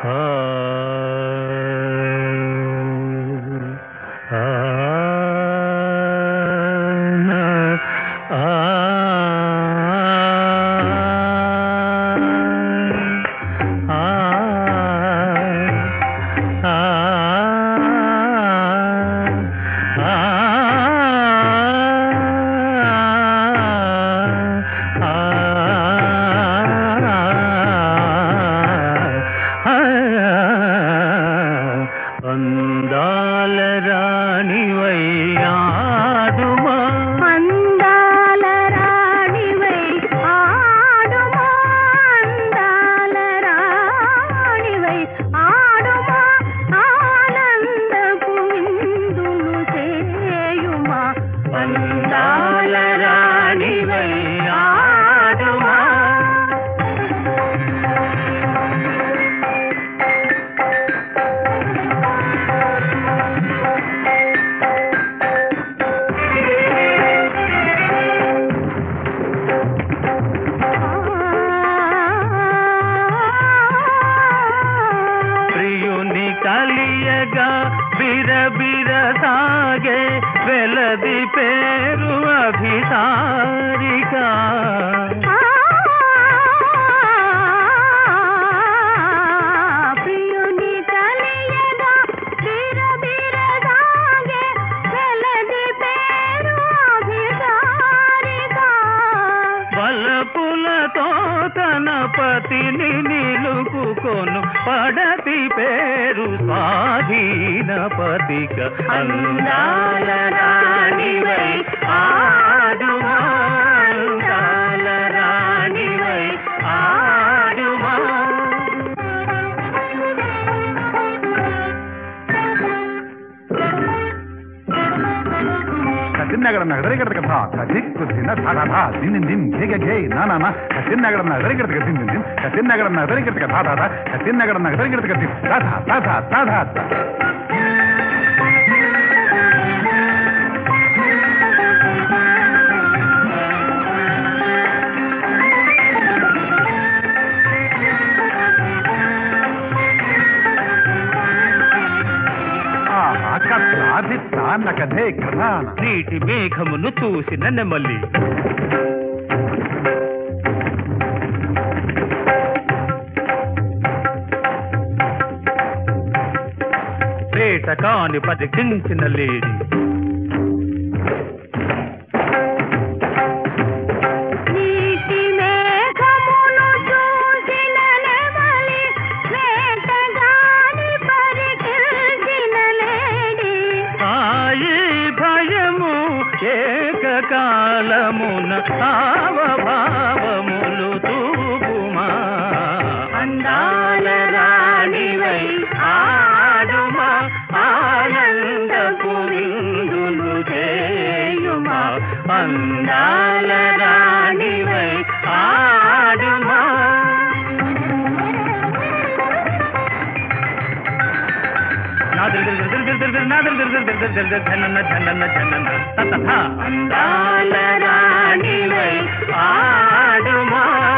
అందాల రాణివై ఆడుమా అందాల రాణివై ఆడుమా అందాల రాణివై ఆడుమా ఆనందపు విందులు చేయుమా అందాల రాణివై ఆడుమా ప్రియుని కలియగా బిరబిర సాగే వెలది పేరు అభిసారిక ప్రియుని కలియగా బిరబిరగాగే వెలది పేరు అభిసారిక బలపులతో తన పతిని నిలుపుకొను పడతి పేరు స్వాధీన పతిక అందాల రాణివై ఆడుమా అందాల రాణివై ఆడుమా ಕತ್ತಿನಗರ ನಗರಿಗದ ಕಥಾ ಕದಿಕ್ ದಿನ ಧಾಧಾ ಧಾ ದಿನ ದಿನ ಹೇಗೆ ಘೇ ನಾ ನಾ ಕತ್ತಿನಗರ ನಗರಿಗದ ದಿನ ದಿನ ದಿನ ಕತ್ತಿನಗರ ನಗರಿಗದ ಕಥಾ ಧಾಧಾ ಕತ್ತಿನಗರ ನಗರಿಗದ ಕತ್ತಿ ಧಾಧಾ ಧಾಧಾ ಧಾಧಾ కథాధిత్త నకథే కథాన నీటి మేఘమును చూసిన నెమలి పేట కాని పరికించిన లేడి నీటి మేఘమును చూసిన నెమలి వేటగాని పరికిల్చిన లేడి ఆయి భయము ఏకకాలమున భావములు తూపుమా అందాల రాణివై ఆడుమా ఆనందపు విందులు చేయుమా అందాల రాణివై ఆడుమా అందాల రాణివై ఆడుమా